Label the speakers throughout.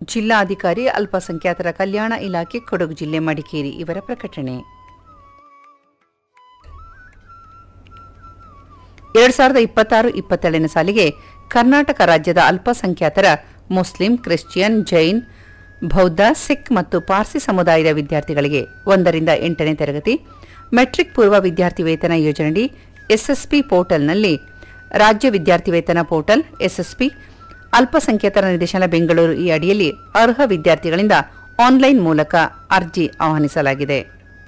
Speaker 1: ಜಿಲ್ಲಾಧಿಕಾರಿ ಅಲ್ಪಸಂಖ್ಯಾತರ ಕಲ್ಯಾಣ ಇಲಾಖೆ ಕೊಡಗು ಜಿಲ್ಲೆ ಮಡಿಕೇರಿ ಇವರ ಪ್ರಕಟಣೆ ಎರಡು ಸಾವಿರದ ಇಪ್ಪತ್ತಾರು ಇಪ್ಪತ್ತೇಳನೇ ಸಾಲಿಗೆ ಕರ್ನಾಟಕ ರಾಜ್ಯದ ಅಲ್ಪಸಂಖ್ಯಾತರ ಮುಸ್ಲಿಂ ಕ್ರಿಶ್ಚಿಯನ್ ಜೈನ್ ಬೌದ್ಧ ಸಿಖ್ ಮತ್ತು ಪಾರ್ಸಿ ಸಮುದಾಯದ ವಿದ್ಯಾರ್ಥಿಗಳಿಗೆ ಒಂದರಿಂದ ಎಂಟನೇ ತರಗತಿ ಮೆಟ್ರಿಕ್ ಪೂರ್ವ ವಿದ್ಯಾರ್ಥಿ ವೇತನ ಯೋಜನೆಯಡಿ ಎಸ್ಎಸ್ಪಿ ಪೋರ್ಟಲ್ನಲ್ಲಿ ರಾಜ್ಯ ವಿದ್ಯಾರ್ಥಿ ವೇತನ ಪೋರ್ಟಲ್ ಎಸ್ಎಸ್ಪಿ ಅಲ್ಪಸಂಖ್ಯಾತರ ನಿರ್ದೇಶನ ಬೆಂಗಳೂರು ಈ ಅಡಿಯಲ್ಲಿ ಅರ್ಹ ವಿದ್ಯಾರ್ಥಿಗಳಿಂದ ಆನ್ಲೈನ್ ಮೂಲಕ ಅರ್ಜಿ ಆಹ್ವಾನಿಸಲಾಗಿದೆ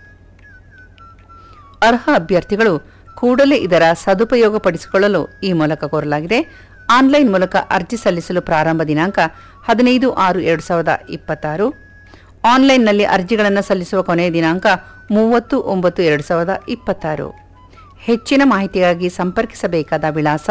Speaker 1: ಅರ್ಹ ಅಭ್ಯರ್ಥಿಗಳು ಕೂಡಲೇ ಇದರ ಸದುಪಯೋಗಪಡಿಸಿಕೊಳ್ಳಲು ಈ ಮೂಲಕ ಕೋರಲಾಗಿದೆ ಆನ್ಲೈನ್ ಮೂಲಕ ಅರ್ಜಿ ಸಲ್ಲಿಸಲು ಪ್ರಾರಂಭ ದಿನಾಂಕ ಹದಿನೈದು ಆರು ಎರಡು ಸಾವಿರದ ಇಪ್ಪತ್ತಾರು ಆನ್ಲೈನ್ನಲ್ಲಿ ಅರ್ಜಿಗಳನ್ನು ಸಲ್ಲಿಸುವ ಕೊನೆಯ ದಿನಾಂಕ ಮೂವತ್ತು ಒಂಬತ್ತು ಎರಡು ಸಾವಿರದ ಇಪ್ಪತ್ತಾರು ಹೆಚ್ಚಿನ ಮಾಹಿತಿಗಾಗಿ ಸಂಪರ್ಕಿಸಬೇಕಾದ ವಿಳಾಸ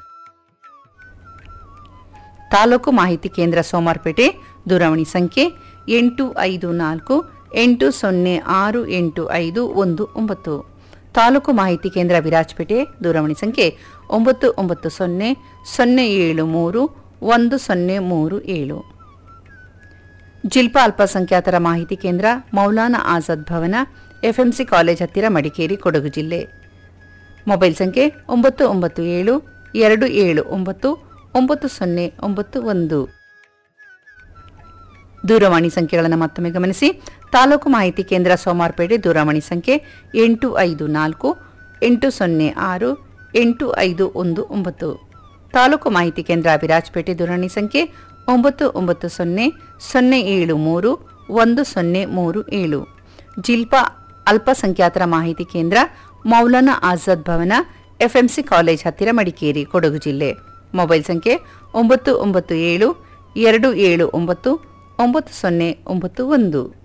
Speaker 1: ತಾಲೂಕು ಮಾಹಿತಿ ಕೇಂದ್ರ ಸೋಮಾರ್ಪೇಟೆ ದೂರವಾಣಿ ಸಂಖ್ಯೆ ಎಂಟು ಐದು ನಾಲ್ಕು ಎಂಟು ಸೊನ್ನೆ ಆರು ಎಂಟು ಐದು ಒಂದು ಒಂಬತ್ತು ತಾಲೂಕು ಮಾಹಿತಿ ಕೇಂದ್ರ ವಿರಾಜಪೇಟೆ ದೂರವಾಣಿ ಸಂಖ್ಯೆ ಒಂಬತ್ತು ಒಂಬತ್ತು ಸೊನ್ನೆ ಸೊನ್ನೆ ಏಳು ಮೂರು ಒಂದು ಸೊನ್ನೆ ಮೂರು ಏಳು ಜಿಲ್ಪಾ ಅಲ್ಪಸಂಖ್ಯಾತರ ಮಾಹಿತಿ ಕೇಂದ್ರ ಮೌಲಾನಾ ಆಜಾದ್ ಭವನ ಎಫ್ಎಂಸಿ ಕಾಲೇಜ್ ಹತ್ತಿರ ಮಡಿಕೇರಿ ಕೊಡಗು ಜಿಲ್ಲೆ ಮೊಬೈಲ್ ಸಂಖ್ಯೆ ಒಂಬತ್ತು ಒಂಬತ್ತು ಏಳು ಎರಡು ಏಳು ಒಂಬತ್ತು ಒಂಬತ್ತು ಸೊನ್ನೆ ಒಂಬತ್ತು ಒಂದು ದೂರವಾಣಿ ಸಂಖ್ಯೆಗಳನ್ನು ಮತ್ತೊಮ್ಮೆ ಗಮನಿಸಿ ತಾಲೂಕು ಮಾಹಿತಿ ಕೇಂದ್ರ ಸೋಮಾರ್ಪೇಟೆ ದೂರವಾಣಿ ಸಂಖ್ಯೆ ಎಂಟು ಐದು ನಾಲ್ಕು ಎಂಟು ಸೊನ್ನೆ ಆರು ಎಂಟು ಐದು ಒಂದು ಒಂಬತ್ತು ತಾಲೂಕು ಮಾಹಿತಿ ಕೇಂದ್ರ ವಿರಾಜಪೇಟೆ ದೂರವಾಣಿ ಸಂಖ್ಯೆ ಒಂಬತ್ತು ಒಂಬತ್ತು ಸೊನ್ನೆ ಸೊನ್ನೆ ಏಳು ಮೂರು ಒಂದು ಸೊನ್ನೆ ಮೂರು ಏಳು ಜಿಲ್ಪಾ ಅಲ್ಪಸಂಖ್ಯಾತರ ಮಾಹಿತಿ ಕೇಂದ್ರ ಮೌಲಾನಾ ಆಜಾದ್ ಭವನ ಎಫ್ಎಂಸಿ ಕಾಲೇಜ್ ಹತ್ತಿರ ಮಡಿಕೇರಿ ಕೊಡಗು ಜಿಲ್ಲೆ ಮೊಬೈಲ್ ಸಂಖ್ಯೆ ಒಂಬತ್ತು ಒಂಬತ್ತು ಏಳು ಎರಡು ಏಳು ಒಂಬತ್ತು ಒಂಬತ್ತು ಸೊನ್ನೆ ಒಂಬತ್ತು ಒಂದು